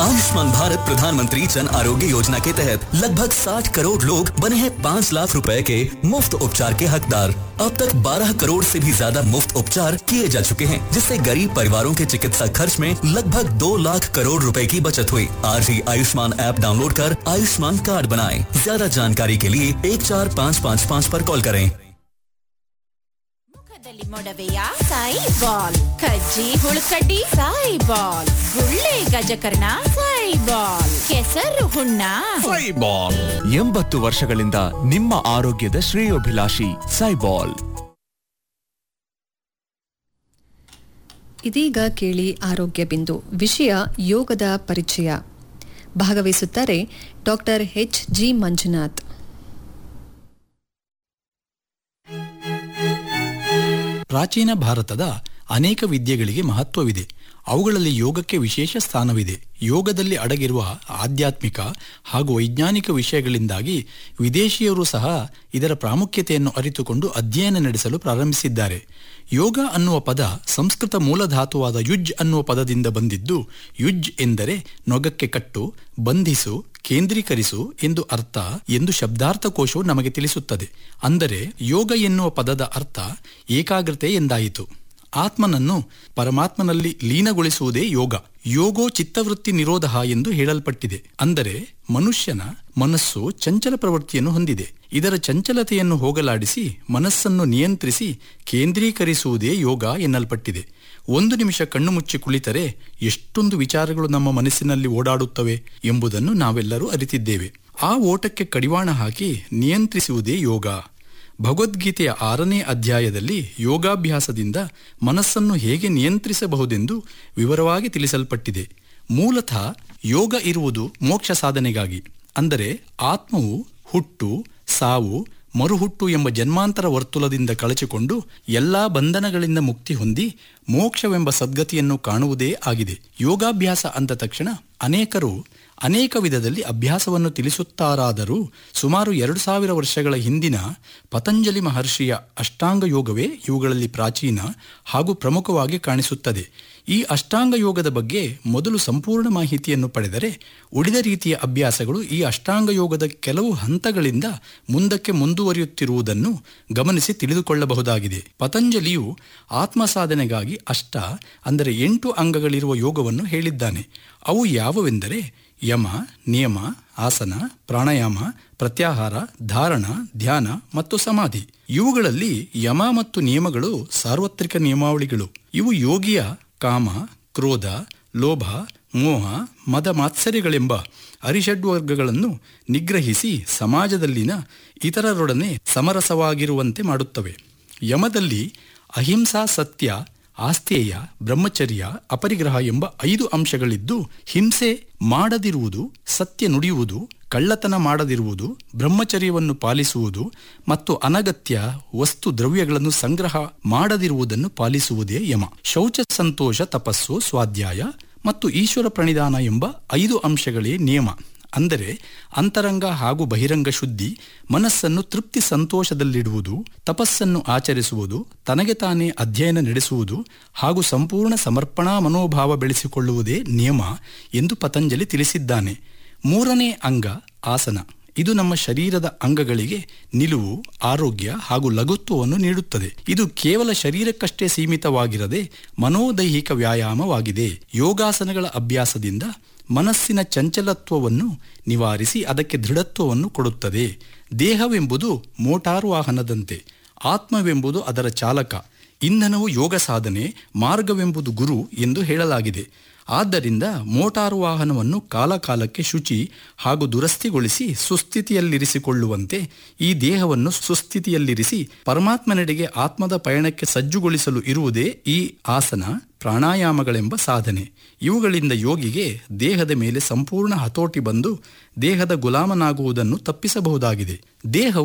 आयुष्मान भारत प्रधानमंत्री जन आरोग्य योजना के तहत लगभग 60 करोड़ लोग बने हैं 5 लाख रुपए के मुफ्त उपचार के हकदार अब तक 12 करोड़ से भी ज्यादा मुफ्त उपचार किए जा चुके हैं जिससे गरीब परिवारों के चिकित्सा खर्च में लगभग 2 लाख करोड़ रुपए की बचत हुई आज ही आयुष्मान ऐप डाउनलोड कर आयुष्मान कार्ड बनाएं ज्यादा जानकारी के लिए एक चार पाँच पाँच पाँच पर कॉल करें ಮುಖದಲ್ಲಿ ಮೊಡವೆಯ ಸಾಯಿ ಬಾಲ್ ಕಜ್ಜಿ ಹುಳುಕಡ್ಡಿ ಸಾಯಿ ಬಾಲ್ ಗುಳ್ಳೆ ಗಜಕರ್ಣ ಸಾಯಿ ಬಾಲ್ ಕೆಸರು ಹುಣ್ಣ ಸೈಬಾಲ್ ಎಂಬತ್ತು ವರ್ಷಗಳಿಂದ ನಿಮ್ಮ ಆರೋಗ್ಯದ ಶ್ರೇಯೋಭಿಲಾಷಿ ಸೈಬಾಲ್ ಇದೀಗ ಕೇಳಿ ಆರೋಗ್ಯ ಬಿಂದು ವಿಷಯ ಯೋಗದ ಪರಿಚಯ ಭಾಗವಹಿಸುತ್ತಾರೆ ಡಾಕ್ಟರ್ ಎಚ್ ಜಿ ಮಂಜುನಾಥ್ ಪ್ರಾಚೀನ ಭಾರತದ ಅನೇಕ ವಿದ್ಯೆಗಳಿಗೆ ಮಹತ್ವವಿದೆ ಅವುಗಳಲ್ಲಿ ಯೋಗಕ್ಕೆ ವಿಶೇಷ ಸ್ಥಾನವಿದೆ ಯೋಗದಲ್ಲಿ ಅಡಗಿರುವ ಆಧ್ಯಾತ್ಮಿಕ ಹಾಗೂ ವೈಜ್ಞಾನಿಕ ವಿಷಯಗಳಿಂದಾಗಿ ವಿದೇಶಿಯರು ಸಹ ಇದರ ಪ್ರಾಮುಖ್ಯತೆಯನ್ನು ಅರಿತುಕೊಂಡು ಅಧ್ಯಯನ ನಡೆಸಲು ಪ್ರಾರಂಭಿಸಿದ್ದಾರೆ ಯೋಗ ಅನ್ನುವ ಪದ ಸಂಸ್ಕೃತ ಮೂಲಧಾತುವಾದ ಯುಜ್ ಅನ್ನುವ ಪದದಿಂದ ಬಂದಿದ್ದು ಯುಜ್ ಎಂದರೆ ನೊಗಕ್ಕೆ ಕಟ್ಟು ಬಂಧಿಸು ಕೇಂದ್ರೀಕರಿಸು ಎಂದು ಅರ್ಥ ಎಂದು ಶಬ್ದಾರ್ಥಕೋಶವು ನಮಗೆ ತಿಳಿಸುತ್ತದೆ ಅಂದರೆ ಯೋಗ ಎನ್ನುವ ಪದದ ಅರ್ಥ ಏಕಾಗ್ರತೆ ಎಂದಾಯಿತು ಆತ್ಮನನ್ನು ಪರಮಾತ್ಮನಲ್ಲಿ ಲೀನಗೊಳಿಸುವುದೇ ಯೋಗ ಯೋಗೋ ಚಿತ್ತವೃತ್ತಿ ನಿರೋಧ ಎಂದು ಹೇಳಲ್ಪಟ್ಟಿದೆ ಅಂದರೆ ಮನುಷ್ಯನ ಮನಸ್ಸು ಚಂಚಲ ಪ್ರವೃತ್ತಿಯನ್ನು ಹೊಂದಿದೆ ಇದರ ಚಂಚಲತೆಯನ್ನು ಹೋಗಲಾಡಿಸಿ ಮನಸ್ಸನ್ನು ನಿಯಂತ್ರಿಸಿ ಕೇಂದ್ರೀಕರಿಸುವುದೇ ಯೋಗ ಎನ್ನಲ್ಪಟ್ಟಿದೆ ಒಂದು ನಿಮಿಷ ಕಣ್ಣು ಮುಚ್ಚಿ ಕುಳಿತರೆ ಎಷ್ಟೊಂದು ವಿಚಾರಗಳು ನಮ್ಮ ಮನಸ್ಸಿನಲ್ಲಿ ಓಡಾಡುತ್ತವೆ ಎಂಬುದನ್ನು ನಾವೆಲ್ಲರೂ ಅರಿತಿದ್ದೇವೆ ಆ ಓಟಕ್ಕೆ ಕಡಿವಾಣ ಹಾಕಿ ನಿಯಂತ್ರಿಸುವುದೇ ಯೋಗ ಭಗವದ್ಗೀತೆಯ ಆರನೇ ಅಧ್ಯಾಯದಲ್ಲಿ ಯೋಗಾಭ್ಯಾಸದಿಂದ ಮನಸ್ಸನ್ನು ಹೇಗೆ ನಿಯಂತ್ರಿಸಬಹುದೆಂದು ವಿವರವಾಗಿ ತಿಳಿಸಲ್ಪಟ್ಟಿದೆ ಮೂಲತಃ ಯೋಗ ಇರುವುದು ಮೋಕ್ಷ ಸಾಧನೆಗಾಗಿ ಅಂದರೆ ಆತ್ಮವು ಹುಟ್ಟು ಸಾವು ಮರುಹುಟ್ಟು ಎಂಬ ಜನ್ಮಾಂತರ ವರ್ತುಲದಿಂದ ಕಳಚಿಕೊಂಡು ಎಲ್ಲಾ ಬಂಧನಗಳಿಂದ ಮುಕ್ತಿ ಹೊಂದಿ ಮೋಕ್ಷವೆಂಬ ಸದ್ಗತಿಯನ್ನು ಕಾಣುವುದೇ ಆಗಿದೆ ಯೋಗಾಭ್ಯಾಸ ಅಂದ ತಕ್ಷಣ ಅನೇಕರು ಅನೇಕ ವಿಧದಲ್ಲಿ ಅಭ್ಯಾಸವನ್ನು ತಿಳಿಸುತ್ತಾರಾದರೂ ಸುಮಾರು ಎರಡು ಸಾವಿರ ವರ್ಷಗಳ ಹಿಂದಿನ ಪತಂಜಲಿ ಮಹರ್ಷಿಯ ಅಷ್ಟಾಂಗ ಯೋಗವೇ ಇವುಗಳಲ್ಲಿ ಪ್ರಾಚೀನ ಹಾಗೂ ಪ್ರಮುಖವಾಗಿ ಕಾಣಿಸುತ್ತದೆ ಈ ಅಷ್ಟಾಂಗ ಯೋಗದ ಬಗ್ಗೆ ಮೊದಲು ಸಂಪೂರ್ಣ ಮಾಹಿತಿಯನ್ನು ಪಡೆದರೆ ಉಳಿದ ರೀತಿಯ ಅಭ್ಯಾಸಗಳು ಈ ಅಷ್ಟಾಂಗ ಯೋಗದ ಕೆಲವು ಹಂತಗಳಿಂದ ಮುಂದಕ್ಕೆ ಮುಂದುವರಿಯುತ್ತಿರುವುದನ್ನು ಗಮನಿಸಿ ತಿಳಿದುಕೊಳ್ಳಬಹುದಾಗಿದೆ ಪತಂಜಲಿಯು ಆತ್ಮ ಸಾಧನೆಗಾಗಿ ಅಷ್ಟ ಅಂದರೆ ಎಂಟು ಅಂಗಗಳಿರುವ ಯೋಗವನ್ನು ಹೇಳಿದ್ದಾನೆ ಅವು ಯಾವುವೆಂದರೆ ಯಮ ನಿಯಮ ಆಸನ ಪ್ರಾಣಾಯಾಮ ಪ್ರತ್ಯಾಹಾರ ಧಾರಣ ಧ್ಯಾನ ಮತ್ತು ಸಮಾಧಿ ಇವುಗಳಲ್ಲಿ ಯಮ ಮತ್ತು ನಿಯಮಗಳು ಸಾರ್ವತ್ರಿಕ ನಿಯಮಾವಳಿಗಳು ಇವು ಯೋಗಿಯ ಕಾಮ ಕ್ರೋಧ ಲೋಭ ಮೋಹ ಮದ ಮಾತ್ಸರ್ಯಗಳೆಂಬ ಅರಿಷಡ್ವರ್ಗಗಳನ್ನು ನಿಗ್ರಹಿಸಿ ಸಮಾಜದಲ್ಲಿನ ಇತರರೊಡನೆ ಸಮರಸವಾಗಿರುವಂತೆ ಮಾಡುತ್ತವೆ ಯಮದಲ್ಲಿ ಅಹಿಂಸಾ ಸತ್ಯ ಆಸ್ತೇಯ ಬ್ರಹ್ಮಚರ್ಯ ಅಪರಿಗ್ರಹ ಎಂಬ ಐದು ಅಂಶಗಳಿದ್ದು ಹಿಂಸೆ ಮಾಡದಿರುವುದು ಸತ್ಯ ನುಡಿಯುವುದು ಕಳ್ಳತನ ಮಾಡದಿರುವುದು ಬ್ರಹ್ಮಚರ್ಯವನ್ನು ಪಾಲಿಸುವುದು ಮತ್ತು ಅನಗತ್ಯ ವಸ್ತು ದ್ರವ್ಯಗಳನ್ನು ಸಂಗ್ರಹ ಮಾಡದಿರುವುದನ್ನು ಪಾಲಿಸುವುದೇ ಯಮ ಶೌಚ ಸಂತೋಷ ತಪಸ್ಸು ಸ್ವಾಧ್ಯಾಯ ಮತ್ತು ಈಶ್ವರ ಪ್ರಣಿಧಾನ ಎಂಬ ಐದು ಅಂಶಗಳೇ ನಿಯಮ ಅಂದರೆ ಅಂತರಂಗ ಹಾಗೂ ಬಹಿರಂಗ ಶುದ್ಧಿ ಮನಸ್ಸನ್ನು ತೃಪ್ತಿ ಸಂತೋಷದಲ್ಲಿಡುವುದು ತಪಸ್ಸನ್ನು ಆಚರಿಸುವುದು ತನಗೆ ತಾನೇ ಅಧ್ಯಯನ ನಡೆಸುವುದು ಹಾಗೂ ಸಂಪೂರ್ಣ ಸಮರ್ಪಣಾ ಮನೋಭಾವ ಬೆಳೆಸಿಕೊಳ್ಳುವುದೇ ನಿಯಮ ಎಂದು ಪತಂಜಲಿ ತಿಳಿಸಿದ್ದಾನೆ ಮೂರನೇ ಅಂಗ ಆಸನ ಇದು ನಮ್ಮ ಶರೀರದ ಅಂಗಗಳಿಗೆ ನಿಲುವು ಆರೋಗ್ಯ ಹಾಗೂ ಲಘುತ್ವವನ್ನು ನೀಡುತ್ತದೆ ಇದು ಕೇವಲ ಶರೀರಕ್ಕಷ್ಟೇ ಸೀಮಿತವಾಗಿರದೆ ಮನೋದೈಹಿಕ ವ್ಯಾಯಾಮವಾಗಿದೆ ಯೋಗಾಸನಗಳ ಅಭ್ಯಾಸದಿಂದ ಮನಸ್ಸಿನ ಚಂಚಲತ್ವವನ್ನು ನಿವಾರಿಸಿ ಅದಕ್ಕೆ ದೃಢತ್ವವನ್ನು ಕೊಡುತ್ತದೆ ದೇಹವೆಂಬುದು ಮೋಟಾರು ವಾಹನದಂತೆ ಆತ್ಮವೆಂಬುದು ಅದರ ಚಾಲಕ ಇಂಧನವು ಯೋಗ ಸಾಧನೆ ಮಾರ್ಗವೆಂಬುದು ಗುರು ಎಂದು ಹೇಳಲಾಗಿದೆ ಆದ್ದರಿಂದ ಮೋಟಾರು ವಾಹನವನ್ನು ಕಾಲಕಾಲಕ್ಕೆ ಶುಚಿ ಹಾಗೂ ದುರಸ್ತಿಗೊಳಿಸಿ ಸುಸ್ಥಿತಿಯಲ್ಲಿರಿಸಿಕೊಳ್ಳುವಂತೆ ಈ ದೇಹವನ್ನು ಸುಸ್ಥಿತಿಯಲ್ಲಿರಿಸಿ ಪರಮಾತ್ಮನೆಡೆಗೆ ಆತ್ಮದ ಪಯಣಕ್ಕೆ ಸಜ್ಜುಗೊಳಿಸಲು ಇರುವುದೇ ಈ ಆಸನ ಪ್ರಾಣಾಯಾಮಗಳೆಂಬ ಸಾಧನೆ ಇವುಗಳಿಂದ ಯೋಗಿಗೆ ದೇಹದ ಮೇಲೆ ಸಂಪೂರ್ಣ ಹತೋಟಿ ಬಂದು ದೇಹದ ಗುಲಾಮನಾಗುವುದನ್ನು ತಪ್ಪಿಸಬಹುದಾಗಿದೆ ದೇಹವು